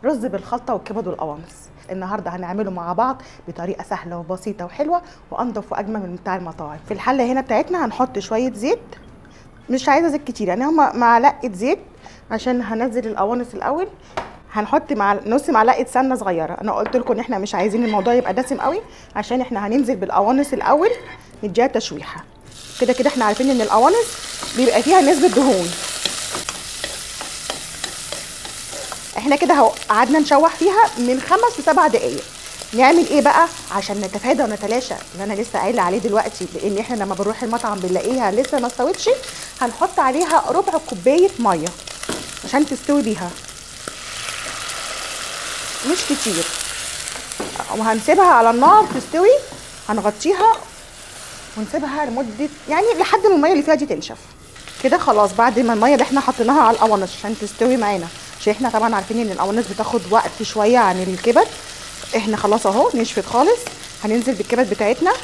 رز بالخلطه والكبد والقوانص النهارده هنعمله مع بعض بطريقه سهله وبسيطه وحلوه وانضف واجمل من بتاع المطاعم في الحله هنا بتاعتنا هنحط شويه زيت مش عايزه زيت كتير يعني هما معلقه زيت عشان هنزل القوانص الاول هنحط مع نص معلقه سمنه صغيره انا قلت لكم ان احنا مش عايزين الموضوع يبقى دسم قوي عشان احنا هننزل بالقوانص الاول نديها تشويحه كده كده احنا عارفين ان القوانص بيبقى فيها نسبه دهون احنا كده اهو قعدنا نشوح فيها من خمس لسبع دقايق نعمل ايه بقى عشان نتفادى ونتلاشى اللي انا لسه قايله عليه دلوقتي لان احنا لما بنروح المطعم بنلاقيها لسه ما استوتش هنحط عليها ربع كوبايه ميه عشان تستوي بيها مش كتير وهنسيبها على النار تستوي هنغطيها ونسيبها لمده يعني لحد ما الميه اللي فيها دي تنشف كده خلاص بعد ما الميه اللي احنا حطيناها على القوانص عشان تستوي معانا عشان احنا طبعا عارفين ان القوانص بتاخد وقت شويه عن الكبد احنا خلاص اهو نشفت خالص هننزل بالكبد بتاعتنا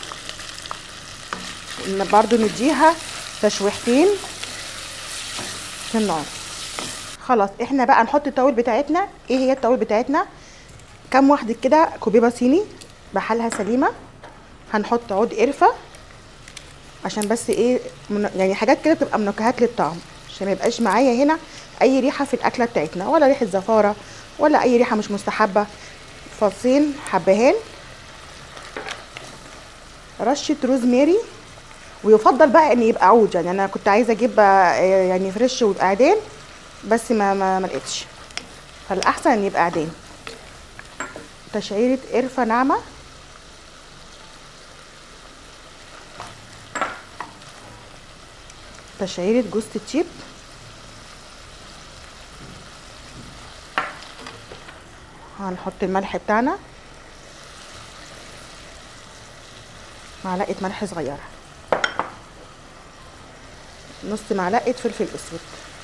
برضو نديها تشويحتين في النار خلاص احنا بقى نحط التوابل بتاعتنا ايه هي التوابل بتاعتنا كام واحده كده كوبيبه صيني بحالها سليمه هنحط عود قرفه عشان بس ايه من يعني حاجات كده تبقى منكهات للطعم عشان ما يبقاش معايا هنا اي ريحه في الاكله بتاعتنا ولا ريحه زفاره ولا اي ريحه مش مستحبه فصين حبهان رشه روزماري ويفضل بقى ان يبقى عود يعني انا كنت عايزه اجيب يعني فريش ويبقى عيدان بس ما ما, ما لقيتش فالاحسن ان يبقى عيدان تشعيره قرفه ناعمه تشعيره جوز التيب هنحط الملح بتاعنا معلقه ملح صغيره نص معلقه فلفل اسود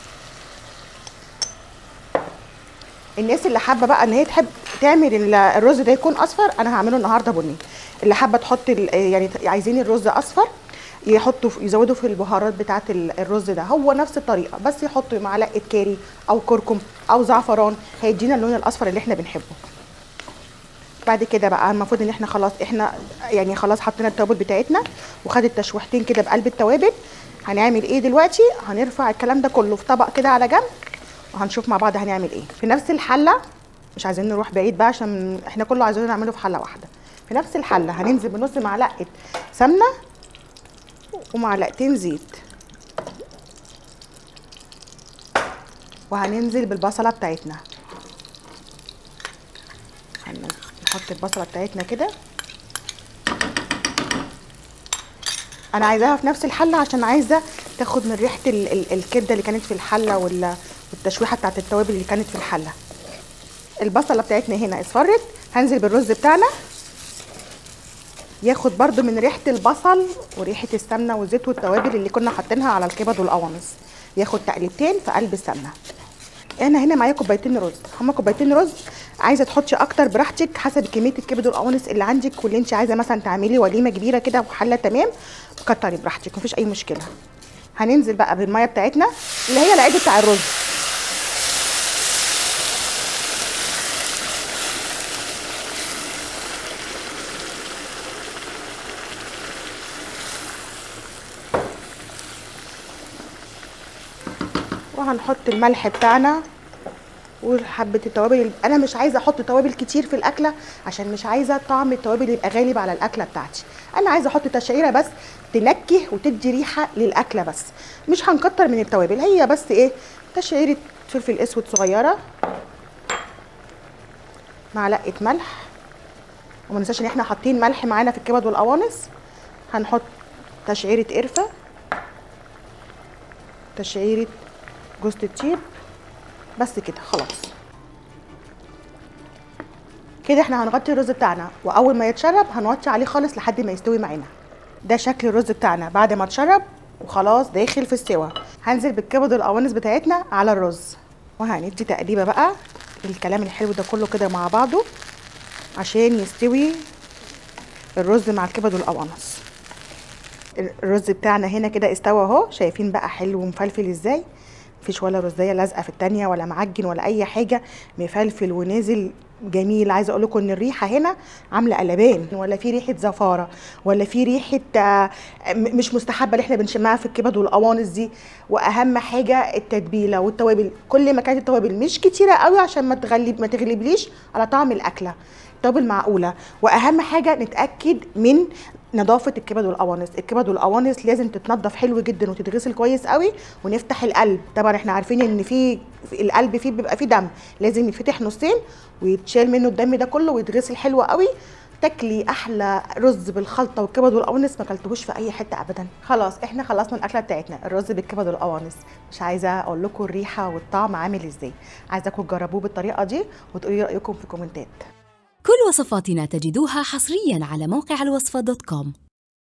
الناس اللي حابه بقى ان هي تحب تعمل الرز ده يكون اصفر انا هعمله النهارده بني اللي حابه تحط يعني عايزين الرز اصفر يحطوا يزودوا في البهارات بتاعه الرز ده هو نفس الطريقه بس يحطوا معلقه كاري او كركم او زعفران هيدينا اللون الاصفر اللي احنا بنحبه بعد كده بقى المفروض ان احنا خلاص احنا يعني خلاص حطينا التوابل بتاعتنا وخدت تشويحتين كده بقلب التوابل هنعمل ايه دلوقتي هنرفع الكلام ده كله في طبق كده على جنب وهنشوف مع بعض هنعمل ايه في نفس الحله مش عايزين نروح بعيد بقى عشان احنا كله عايزين نعمله في حله واحده في نفس الحله هننزل بنص معلقه سمنه ومعلقتين زيت وهننزل بالبصله بتاعتنا نحط البصله بتاعتنا كده انا عايزاها في نفس الحله عشان عايزه تاخد من ريحه ال ال الكبده اللي كانت في الحله والتشويحه بتاعت التوابل اللي كانت في الحله البصله بتاعتنا هنا اصفرت هنزل بالرز بتاعنا ياخد برده من ريحه البصل وريحه السمنه والزيت والتوابل اللي كنا حاطينها على الكبد والقوانص ياخد تقليبتين في قلب السمنه انا هنا معايا كوبايتين رز هما كوبايتين رز عايزه تحطي اكتر براحتك حسب كميه الكبد والقوانص اللي عندك واللي انت عايزه مثلا تعملي وليمه كبيره كده وحله تمام كتري براحتك مفيش اي مشكله هننزل بقى بالميه بتاعتنا اللي هي العيد بتاع الرز وهنحط الملح بتاعنا وحبه التوابل انا مش عايزه احط توابل كتير في الاكله عشان مش عايزه طعم التوابل يبقى غالب على الاكله بتاعتي انا عايزه احط تشعيره بس تنكه وتدي ريحه للاكله بس مش هنكتر من التوابل هي بس ايه تشعيره فلفل اسود صغيره معلقه ملح وما ننساش ان احنا حاطين ملح معانا في الكبد والقوانص هنحط تشعيره قرفه تشعيره جوز الطيب بس كده خلاص كده احنا هنغطي الرز بتاعنا واول ما يتشرب هنوطي عليه خالص لحد ما يستوي معانا ده شكل الرز بتاعنا بعد ما اتشرب وخلاص داخل في السوا هنزل بالكبد والقوانص بتاعتنا على الرز وهندي تقليبه بقى الكلام الحلو ده كله كده مع بعضه عشان يستوي الرز مع الكبد والقوانص الرز بتاعنا هنا كده استوى اهو شايفين بقى حلو ومفلفل ازاي مفيش ولا رزايه لازقه في التانية ولا معجن ولا اي حاجه مفلفل ونازل جميل عايزه اقول لكم ان الريحه هنا عامله قلبان ولا في ريحه زفاره ولا في ريحه آه، م- مش مستحبه اللي احنا بنشمها في الكبد والقوانص دي واهم حاجه التتبيله والتوابل كل ما كانت التوابل مش كتيره قوي عشان ما تغلب ما تغلبليش على طعم الاكله توابل معقوله واهم حاجه نتاكد من نظافه الكبد والقوانص الكبد والقوانص لازم تتنضف حلو جدا وتتغسل كويس قوي ونفتح القلب طبعا احنا عارفين ان في في القلب فيه بيبقى فيه دم لازم يتفتح نصين ويتشال منه الدم ده كله ويتغسل حلو قوي تاكلي احلى رز بالخلطه والكبد والقوانص ما اكلتهوش في اي حته ابدا خلاص احنا خلصنا الاكله بتاعتنا الرز بالكبد والقوانص مش عايزه اقول لكم الريحه والطعم عامل ازاي عايزاكم تجربوه بالطريقه دي وتقولي رايكم في الكومنتات كل وصفاتنا تجدوها حصريا على موقع الوصفة دوت كوم